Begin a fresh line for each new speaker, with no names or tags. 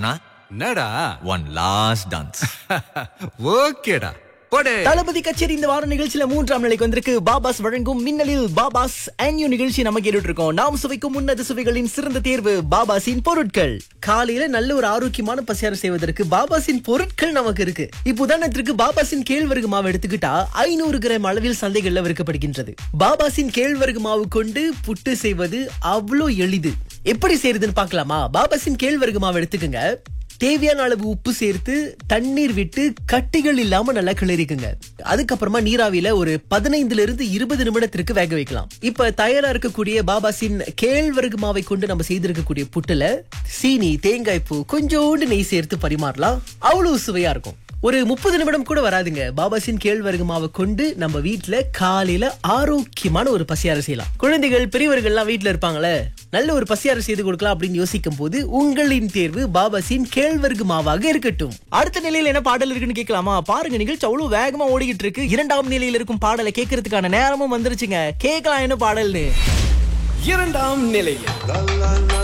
அண்ணா
என்னடா
one last dance
ஓகேடா போடே
தளபதி கச்சேரி இந்த வார நிகழ்ச்சியில மூன்றாம் நிலைக்கு வந்திருக்கு பாபாஸ் வழங்கும் மின்னலில் பாபாஸ் ஆன்யூ நிகழ்ச்சி நம்ம கேட்டுட்டு இருக்கோம் நாம் சுவைக்கும் உன்னத சுவைகளின் சிறந்த தேர்வு பாபாஸின் பொருட்கள் காலையில நல்ல ஒரு ஆரோக்கியமான பசியாரம் செய்வதற்கு பாபாஸின் பொருட்கள் நமக்கு இருக்கு இப்போ உதாரணத்திற்கு பாபாஸின் கேழ்வரகு மாவு எடுத்துக்கிட்டா ஐநூறு கிராம் அளவில் சந்தைகள்ல விற்கப்படுகின்றது பாபாஸின் கேழ்வரகு மாவு கொண்டு புட்டு செய்வது அவ்வளோ எளிது எப்படி செய்யறதுன்னு பார்க்கலாமா பாபாஸின் கேழ்வரகு மாவு எடுத்துக்கோங்க தேவையான அளவு உப்பு சேர்த்து தண்ணீர் விட்டு கட்டிகள் இல்லாம நல்லா கிளறிக்குங்க அதுக்கப்புறமா நீராவியில ஒரு பதினைந்துல இருந்து இருபது நிமிடத்திற்கு வேக வைக்கலாம் இப்ப தயாரா இருக்கக்கூடிய பாபாசின் கேழ்வரகு மாவை கொண்டு நம்ம செய்திருக்கக்கூடிய புட்டுல சீனி தேங்காய் பூ கொஞ்சோண்டு நெய் சேர்த்து பரிமாறலாம் அவ்வளவு சுவையா இருக்கும் ஒரு முப்பது நிமிடம் கூட வராதுங்க பாபாசின் கேழ்வரகு மாவை கொண்டு நம்ம வீட்ல காலையில ஆரோக்கியமான ஒரு பசியாரம் செய்யலாம் குழந்தைகள் பெரியவர்கள் எல்லாம் வீட்ல இருப்பாங்களே நல்ல ஒரு பசியாரம் செய்து கொடுக்கலாம் அப்படின்னு யோசிக்கும் போது உங்களின் தேர்வு பாபாசின் கேழ்வரகு மாவாக இருக்கட்டும் அடுத்த நிலையில என்ன பாடல் இருக்குன்னு கேட்கலாமா பாருங்க நிகழ்ச்சி அவ்வளவு வேகமா ஓடிக்கிட்டு இருக்கு இரண்டாம் நிலையில இருக்கும் பாடலை கேட்கறதுக்கான நேரமும் வந்துருச்சுங்க கேட்கலாம் என்ன பாடல்னு
இரண்டாம் நிலையில்